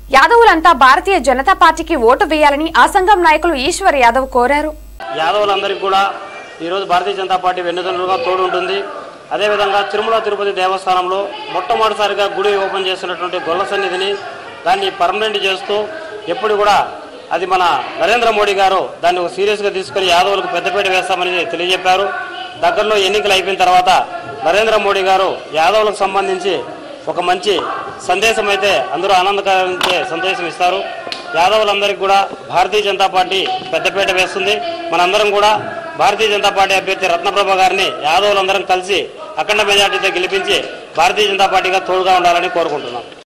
యాదవులంతా భారతీయ జనతా పార్టీకి ఓటు వేయాలని ఆ సంఘం నాయకులు ఈశ్వర్ యాదవ్ కోరారు యాదవులందరికీ కూడా ఈరోజు భారతీయ జనతా పార్టీ వెన్నుదన్నులుగా తోడు ఉంటుంది అదేవిధంగా తిరుమల తిరుపతి దేవస్థానంలో మొట్టమొదటిసారిగా గుడి ఓపెన్ చేస్తున్నటువంటి గొల్ల సన్నిధిని దాన్ని పర్మనెంట్ చేస్తూ ఎప్పుడు కూడా అది మన నరేంద్ర మోడీ గారు దాన్ని ఒక సీరియస్గా తీసుకొని యాదవులకు పెద్దపీట వేస్తామని తెలియజెప్పారు దగ్గరలో ఎన్నికలు అయిపోయిన తర్వాత నరేంద్ర మోడీ గారు యాదవులకు సంబంధించి ఒక మంచి సందేశం అయితే అందరూ ఆనందకరించే సందేశం ఇస్తారు యాదవులందరికీ కూడా భారతీయ జనతా పార్టీ పెద్దపీట వేస్తుంది మనందరం కూడా భారతీయ జనతా పార్టీ అభ్యర్థి రత్నప్రభ గారిని యాదవులందరం కలిసి అఖండ మెజార్టీతో గెలిపించి భారతీయ జనతా పార్టీగా తోడుగా ఉండాలని కోరుకుంటున్నాం